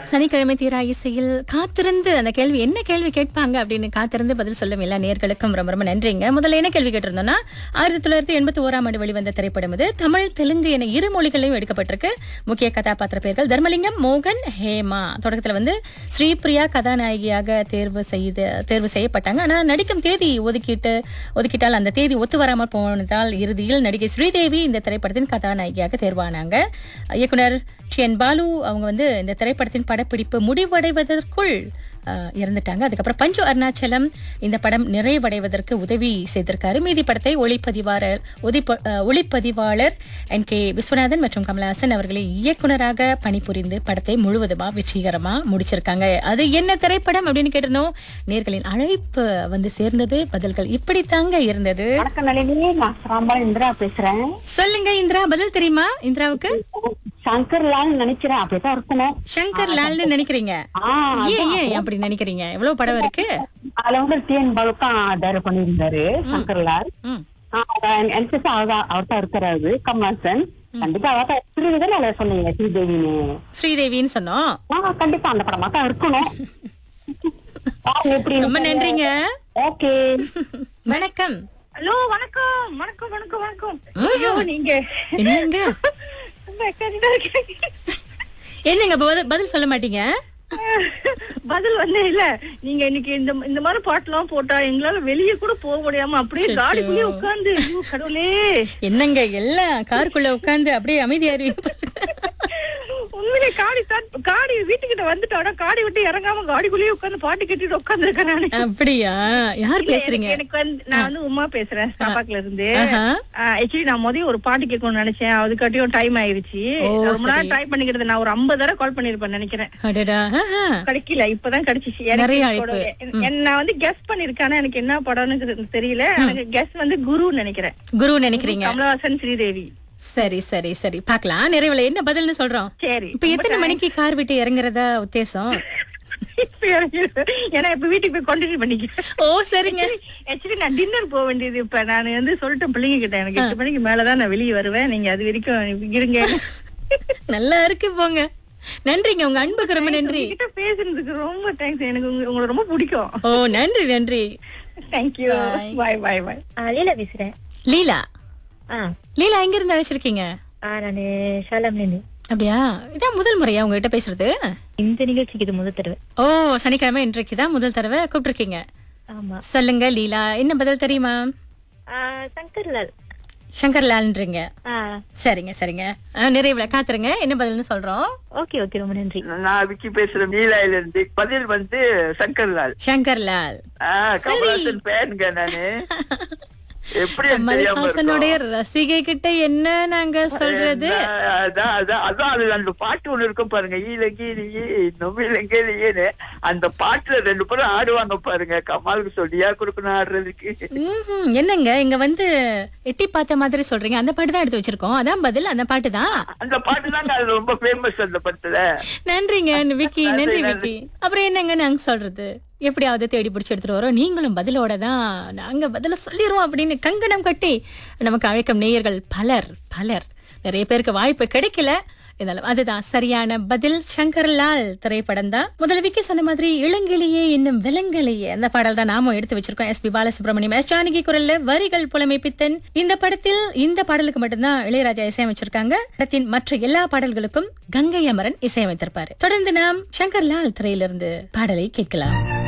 சனிக்கிழமை தீரா இசையில் காத்திருந்து அந்த கேள்வி என்ன கேள்வி கேட்பாங்க அப்படின்னு காத்திருந்து பதில் சொல்லும் எல்லா நேர்களுக்கும் ரொம்ப ரொம்ப நன்றிங்க முதல்ல என்ன கேள்வி கேட்டிருந்தோம்னா ஆயிரத்தி தொள்ளாயிரத்தி எண்பத்தி ஓராம் ஆண்டு வெளிவந்த திரைப்படம் இது தமிழ் தெலுங்கு என இரு மொழிகளிலும் எடுக்கப்பட்டிருக்கு முக்கிய கதாபாத்திர பெயர்கள் தர்மலிங்கம் மோகன் ஹேமா தொடக்கத்துல வந்து ஸ்ரீபிரியா கதாநாயகியாக தேர்வு செய்து தேர்வு செய்யப்பட்டாங்க ஆனா நடிக்கும் தேதி ஒதுக்கிட்டு ஒதுக்கிட்டால் அந்த தேதி ஒத்து வராமல் போனதால் இறுதியில் நடிகை ஸ்ரீதேவி இந்த திரைப்படத்தின் கதாநாயகியாக தேர்வானாங்க இயக்குனர் டி என் பாலு அவங்க வந்து இந்த திரைப்படத்தின் படப்பிடிப்பு முடிவடைவதற்குள் அஹ், இறந்துட்டாங்க அதுக்கப்புறம் பஞ்சு அருணாச்சலம் இந்த படம் நிறைவடைவதற்கு உதவி செய்திருக்காரு மீதி படத்தை ஒளிப்பதிவாளர் ஒதிப்ப- அஹ், ஒளிப்பதிவாளர் என் கே விஸ்வநாதன் மற்றும் கமலஹாசன் அவர்களை இயக்குனராக பணிபுரிந்து படத்தை முழுவதுமா வெற்றிகரமா முடிச்சிருக்காங்க அது என்ன திரைப்படம் அப்படின்னு கேட்டிருந்தோம் நேர்களின் அழைப்பு வந்து சேர்ந்தது பதில்கள் இப்படித்தாங்க இருந்தது வணக்கம் நளினி நான் சாம்பா இந்திரா பேசுறேன் சொல்லுங்க இந்திரா பதில் தெரியுமா இந்திராவுக்கு சங்கர் லால் நினைக்கிறேன் அப்படிதான் இருக்கணும் சங்கர் லால்னு நினைக்கிறீங்க ஆ, ஏன் ஏன் அப்படி நினைக்கிறீங்க எவ்வளவு படம் இருக்கு அதுல வந்து டிஎன் பாலுக்கா டைரக்ட் பண்ணியிருந்தாரு சங்கர் லால் ம். எனக்கு அவர் தான் இருக்கிறாரு கமல்ஹாசன் கண்டிப்பா அவர் தான் ஸ்ரீதேவி நல்லா சொன்னீங்க ஸ்ரீதேவின்னு ஸ்ரீதேவின்னு சொன்னோம் ஆ, கண்டிப்பா அந்த படமா தான் இருக்கணும் பாருங்க எப்படி ரொம்ப நன்றிங்க ஓகே வணக்கம் ஹலோ வணக்கம் வணக்கம் வணக்கம் வணக்கம் ஐயோ நீங்க என்னங்க ரொம்ப excited ஆ இருக்கீங்க. என்னங்க பதில் பதில் சொல்ல மாட்டீங்க பதில் வந்து இல்ல நீங்க இன்னைக்கு இந்த இந்த மாதிரி பாட்டுலாம் போட்டா எங்களால வெளியே கூட போக முடியாம அப்படியே அச்சச்சோ. காடிக்குள்ளேயே உட்கார்ந்து ஐயோ கடவுளே என்னங்க எல்லாம் காருக்குள்ள உட்கார்ந்து அப்படியே அமைதியாரு உண்மையிலே காடி தான் காடி வீட்டுக்கிட்ட வந்துட்டோட காடி விட்டு இறங்காம காடிக்குள்ளேயே உட்கார்ந்து பாட்டு கேட்டுட்டு உட்கார்ந்து இருக்கேன் நானு அப்படியா யார் இல்ல, பேசுறீங்க எனக்கு- எனக்கு வந்து நான் வந்து உமா பேசுறேன் ஸ்டாபாக்ல இருந்து ஆஹா. ஆக்சுவலி நான் முதல்ல ஒரு பாட்டு கேட்கணும்னு நினைச்சேன் அதுக்காட்டியும் டைம் ஆயிருச்சு ஓ, ரொம்ப சரி. நேரம் ட்ரை பண்ணிக்கிறது நான் ஒரு ஐம்பது தடவை கால் பண்ணிருப்பேன் நினைக்கிறேன் அடடா ஆஹா. கிடைக்கல இப்பதான் கிடைச்சிச்சு நிறைய எனக்கு அழைப்பு. கூட- என்- என் நான் வந்து கெஸ் பண்ணிருக்கேன் ஆனா எனக்கு என்ன படம்னு தெ- தெரியல எனக்கு கெஸ் வந்து குரு நினைக்கிறேன் குரு நினைக்கிறீங்க கமலஹாசன் ஸ்ரீதேவி சரி சரி சரி பார்க்கலாம் நிறைவுல என்ன பதில்னு சொல்றோம் சரி இப்ப எத்தனை மணிக்கு கார் விட்டு இறங்குறதா உத்தேசம் இப்ப எனக்கு- ஏன்னா இப்ப வீட்டுக்கு போய் கண்டினியூ பண்ணிக்கிறேன் ஓ சரிங்க ஆக்சுவலி நான் டின்னர் போக வேண்டியது இப்ப நான் வந்து சொல்லிட்டேன் பிள்ளைங்க கிட்ட எனக்கு எட்டு மணிக்கு மேலதான் நான் வெளியே வருவேன் நீங்க அது வரைக்கும் இருங்க நல்லா இருக்கு போங்க நன்றிங்க உங்க அன்புக்கு ரொம்ப நன்றி கிட்ட பேசுனதுக்கு ரொம்ப தேங்க்ஸ் எனக்கு உங்க- உங்களை ரொம்ப பிடிக்கும் ஓ நன்றி நன்றி தேங்க்யூ Bye. பாய் பாய் பாய் லீலா பேசுறேன் லீலா ஆ லீலா எங்க இருந்து அழைச்சிருக்கீங்க ஆ நானு ஷாலாம்ல இருந்து அப்படியா இதான் முதல் முறையா உங்ககிட்ட பேசுறது இந்த நிகழ்ச்சிக்கு இது முதல் தடவை ஓ சனிக்கிழமை இன்றைக்கு தான் முதல் தடவை கூப்பிட்டுருக்கீங்க ஆமா சொல்லுங்க லீலா என்ன பதில் தெரியுமா ஆ, சங்கர்லால் சங்கர் லால்ன்றீங்க ஆ சரிங்க சரிங்க ஆ, நிறைவுல காத்துருங்க என்ன பதில்னு சொல்றோம் ஓகே ஓகே ரொம்ப நன்றி நான் விக்கி பேசுறேன் நீலாயில இருந்து பதில் வந்து சங்கர்லால் சங்கர் லால் ஆஹ் கமலஹாசன் பேனுங்க நானு எப்படி எனக்கு தெரியாம கமல்ஹாசனுடைய இருக்கும்? ரசிகை கிட்ட என்ன நாங்க சொல்றது என்ன, அதான் அதான் அதான் அது அந்த பாட்டு ஒண்ணு இருக்கும் பாருங்க ஈலகிரியே நொமிலங்கிரியே அந்த பாட்டுல ரெண்டு பேரும் ஆடுவாங்க பாருங்க கமாலுக்கு சொல்லியா கொடுக்கணும் ஆடுறதுக்கு ம்ஹும். என்னங்க இங்க வந்து எட்டி பார்த்த மாதிரி சொல்றீங்க அந்த பாட்டு தான் எடுத்து வச்சிருக்கோம் அதான் பதில் அந்த பாட்டு தான் அந்த பாட்டு தாங்க அது ரொம்ப ஃபேமஸ் அந்த படத்துல நன்றிங்க விக்கி நன்றி, நன்றி நன்றி. விக்கி அப்புறம் என்னங்க நாங்க சொல்றது எப்படியாவது தேடி பிடிச்சி எடுத்துட்டு வரோம் நீங்களும் பதிலோட தான் நாங்க பதில சொல்லிடுவோம் அப்படின்னு கங்கணம் கட்டி நமக்கு அழைக்கும் நேயர்கள் பலர் பலர் நிறைய பேருக்கு வாய்ப்பு கிடைக்கல இருந்தாலும் அதுதான் சரியான பதில் சங்கர்லால் திரைப்படம் தான் முதல்ல விக்கி சொன்ன மாதிரி இளங்கிளியே இன்னும் விலங்கிலேயே அந்த பாடல் தான் நாமும் எடுத்து வச்சிருக்கோம் S P Balasubrahmanyam S Janaki குரல்ல வரிகள் புலமை பித்தன் இந்த படத்தில் இந்த பாடலுக்கு மட்டும்தான் இளையராஜா இசையமைச்சிருக்காங்க படத்தின் மற்ற எல்லா பாடல்களுக்கும் கங்கை அமரன் இசையமைத்திருப்பாரு தொடர்ந்து நாம் சங்கர்லால் திரையிலிருந்து பாடலை கேட்கலாம்